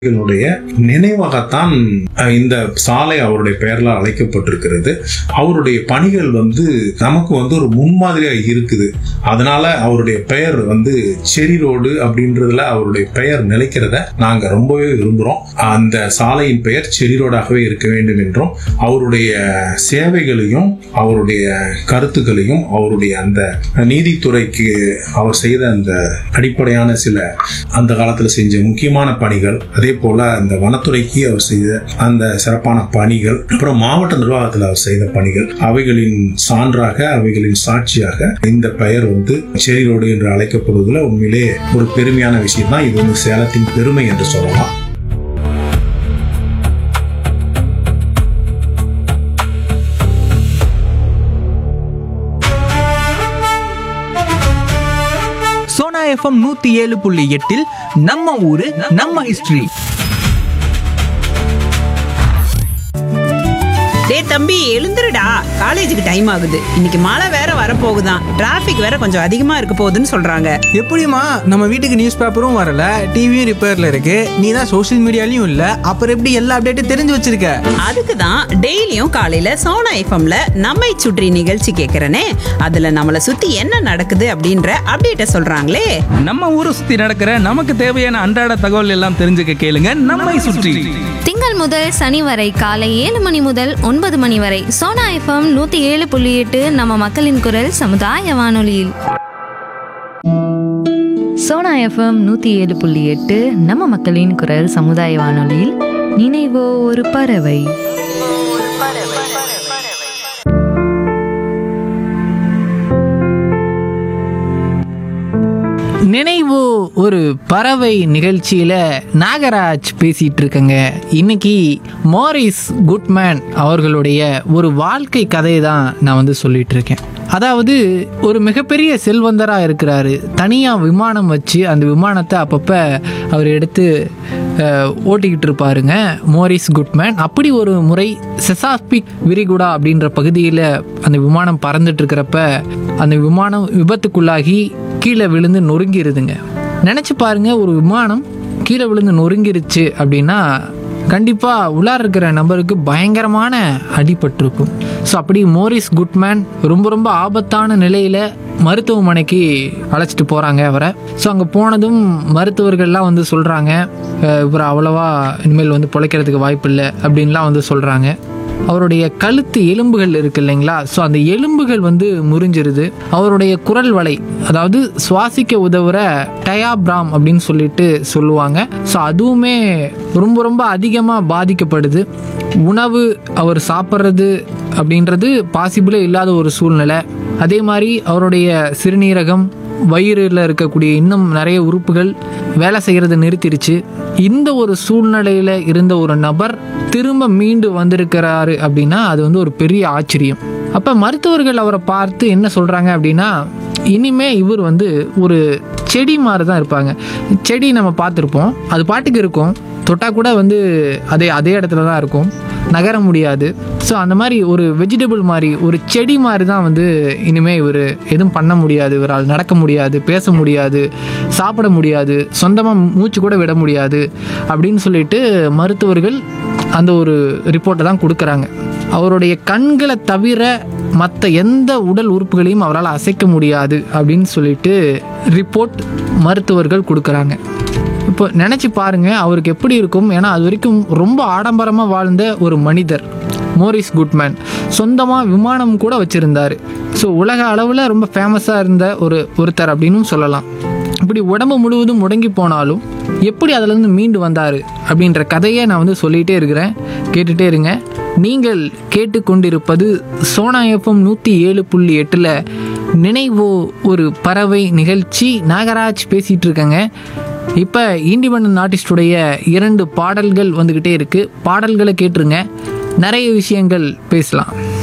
னுடைய நினைவாகத்தான் அஹ், இந்த சாலை அவருடைய பெயர்ல அழைக்கப்பட்டிருக்கிறது அவருடைய பணிகள் வந்து நமக்கு வந்து ஒரு முன்மாதிரியா இருக்குது அதனால அவருடைய பெயர் வந்து செரி ரோடு அப்படின்றதுல அவருடைய பெயர் நிலைக்கிறத நாங்க ரொம்பவே விரும்புறோம் அந்த சாலையின் பெயர் செரி ரோடாகவே இருக்க வேண்டும் என்றும் அவருடைய சேவைகளையும் அவருடைய கருத்துக்களையும் அவருடைய அந்த நீதித்துறைக்கு அவர் செய்த அந்த அடிப்படையான சில அந்த காலத்துல செஞ்ச முக்கியமான பணிகள் அதே போல அந்த வனத்துறைக்கு அவர் செய்த அந்த சிறப்பான பணிகள் அப்புறம் மாவட்ட நிர்வாகத்தில் அவர் செய்த பணிகள் அவைகளின் சான்றாக அவைகளின் சாட்சியாக இந்த பெயர் வந்து செரி ரோடு என்று அழைக்கப்படுவதில் உண்மையிலே ஒரு பெருமையான விஷயம் தான் இது வந்து சேலத்தின் பெருமை என்று சொல்லலாம் சோனா எஃப்எம் நூத்தி ஏழு புள்ளி எட்டில் நம்ம ஊரு நம்ம ஹிஸ்டரி டேய் தம்பி எழுந்துருடா காலேஜுக்கு டைம் ஆகுது இன்னைக்கு மழை வேற வரப்போகுதாம் டிராஃபிக் வேற கொஞ்சம் அதிகமா இருக்க போகுதுன்னு சொல்றாங்க எப்படிம்மா நம்ம வீட்டுக்கு நியூஸ் பேப்பரும் வரல டிவியும் ரிப்பேர்ல இருக்கு நீ தான் சோஷியல் மீடியாலையும் இல்ல அப்புறம் எப்படி எல்லா அப்டேட்டும் தெரிஞ்சு வச்சிருக்க அதுக்கு தான் டெய்லியும் காலையில சோனா எஃப்எம்ல நம்மை சுற்றி நிகழ்ச்சி கேட்கறனே அதுல நம்மளை சுத்தி என்ன நடக்குது அப்படின்ற அப்டேட்ட சொல்றாங்களே நம்ம ஊரை சுத்தி நடக்கிற நமக்கு தேவையான அன்றாட தகவல் எல்லாம் தெரிஞ்சுக்க கேளுங்க நம்மை சுற்றி திங்கள் முதல் சனி வரை காலை ஏழு மணி முதல் ஒன்பது மணி வரை சோனா எஃப்எம் நூத்தி ஏழு புள்ளி எட்டு நம்ம மக்களின் குரல் சமுதாய வானொலியில் சோனா எஃப்எம் நூற்றி ஏழு புள்ளி எட்டு நம்ம மக்களின் குரல் சமுதாய வானொலியில் நினைவோ ஒரு பறவை நினைவு ஒரு பறவை நிகழ்ச்சியில நாகராஜ் பேசிட்டு இருக்கங்க இன்னைக்கு மாரிஸ் குட்மேன் அவர்களுடைய ஒரு வாழ்க்கை கதையை தான் நான் வந்து சொல்லிட்டு இருக்கேன் அதாவது ஒரு மிகப்பெரிய செல்வந்தரா இருக்கிறாரு தனியா விமானம் வச்சு அந்த விமானத்தை அப்பப்ப அவர் எடுத்து அஹ், ஓட்டிக்கிட்டு இருப்பாருங்க மோரிஸ் குட்மேன் அப்படி ஒரு முறை செசாஸ்பிக் விரிகுடா அப்படின்ற பகுதியில் அந்த விமானம் பறந்துட்டு இருக்கிறப்ப அந்த விமானம் விபத்துக்குள்ளாகி கீழே விழுந்து நொறுங்கிருதுங்க நினச்சி பாருங்க ஒரு விமானம் கீழே விழுந்து நொறுங்கிருச்சு அப்படின்னா கண்டிப்பாக உள்ளார இருக்கிற நபருக்கு பயங்கரமான அடிபட்டிருக்கும் ஸோ அப்படி மோரிஸ் குட்மேன் ரொம்ப ரொம்ப ஆபத்தான நிலையில் மருத்துவமனைக்கு அழைச்சிட்டு போகிறாங்க அவரை ஸோ அங்கே போனதும் மருத்துவர்கள்லாம் வந்து சொல்கிறாங்க இவர் அவ்வளோவா இனிமேல் வந்து பிழைக்கிறதுக்கு வாய்ப்பு இல்லை அப்படின்லாம் வந்து சொல்கிறாங்க அவருடைய கழுத்து எலும்புகள் இருக்கு இல்லைங்களா ஸோ அந்த எலும்புகள் வந்து முறிஞ்சிருது அவருடைய குரல் வலை அதாவது சுவாசிக்க உதவுற டயாப்ராம் அப்படின்னு சொல்லிட்டு சொல்லுவாங்க ஸோ அதுவுமே ரொம்ப ரொம்ப அதிகமாக பாதிக்கப்படுது உணவு அவர் சாப்பிட்றது அப்படின்றது பாசிபிளே இல்லாத ஒரு சூழ்நிலை அதே மாதிரி அவருடைய சிறுநீரகம் வயிறில் இருக்கக்கூடிய இன்னும் நிறைய உறுப்புகள் வேலை செய்கிறத நிறுத்திடுச்சு இந்த ஒரு சூழ்நிலையில் இருந்த ஒரு நபர் திரும்ப மீண்டு வந்திருக்கிறாரு அப்படின்னா அது வந்து ஒரு பெரிய ஆச்சரியம் அப்போ மருத்துவர்கள் அவரை பார்த்து என்ன சொல்கிறாங்க அப்படின்னா இனிமே இவர் வந்து ஒரு செடி மாதிரி தான் இருப்பாங்க செடி நம்ம பார்த்துருப்போம் அது பாட்டுக்கு இருக்கும் தொட்டா கூட வந்து அதே அதே இடத்துல தான் இருக்கும் நகர முடியாது ஸோ அந்த மாதிரி ஒரு வெஜிடபிள் மாதிரி ஒரு செடி மாதிரி தான் வந்து இனிமே இவர் எதுவும் பண்ண முடியாது இவரால் நடக்க முடியாது பேச முடியாது சாப்பிட முடியாது சொந்தமாக மூச்சு கூட விட முடியாது அப்படின்னு சொல்லிட்டு மருத்துவர்கள் அந்த ஒரு ரிப்போர்ட்டை தான் கொடுக்குறாங்க அவருடைய கண்களை தவிர மற்ற எந்த உடல் உறுப்புகளையும் அவரால் அசைக்க முடியாது அப்படின்னு சொல்லிட்டு ரிப்போர்ட் மருத்துவர்கள் கொடுக்குறாங்க இப்போ நினச்சி பாருங்க அவருக்கு எப்படி இருக்கும் ஏன்னா அது வரைக்கும் ரொம்ப ஆடம்பரமாக வாழ்ந்த ஒரு மனிதர் மோரிஸ் குட்மேன் சொந்தமாக விமானம் கூட வச்சுருந்தார் ஸோ உலக அளவில் ரொம்ப ஃபேமஸாக இருந்த ஒரு ஒருத்தர் அப்படின்னு சொல்லலாம் இப்படி உடம்பு முழுவதும் முடங்கி போனாலும் எப்படி அதுலேருந்து மீண்டு வந்தார் அப்படின்ற கதையை நான் வந்து சொல்லிகிட்டே இருக்கிறேன் கேட்டுகிட்டே இருங்க நீங்கள் கேட்டுக்கொண்டிருப்பது சோனா எஃப்எம் நூற்றி ஏழு புள்ளி எட்டில் நினைவோ ஒரு பறவை நிகழ்ச்சி நாகராஜ் பேசிகிட்டு இருக்கேங்க இப்போ இண்டிபெண்ட் ஆர்டிஸ்டுடைய இரண்டு பாடல்கள் வந்துக்கிட்டே இருக்குது பாடல்களை கேட்டுருங்க நிறைய விஷயங்கள் பேசலாம்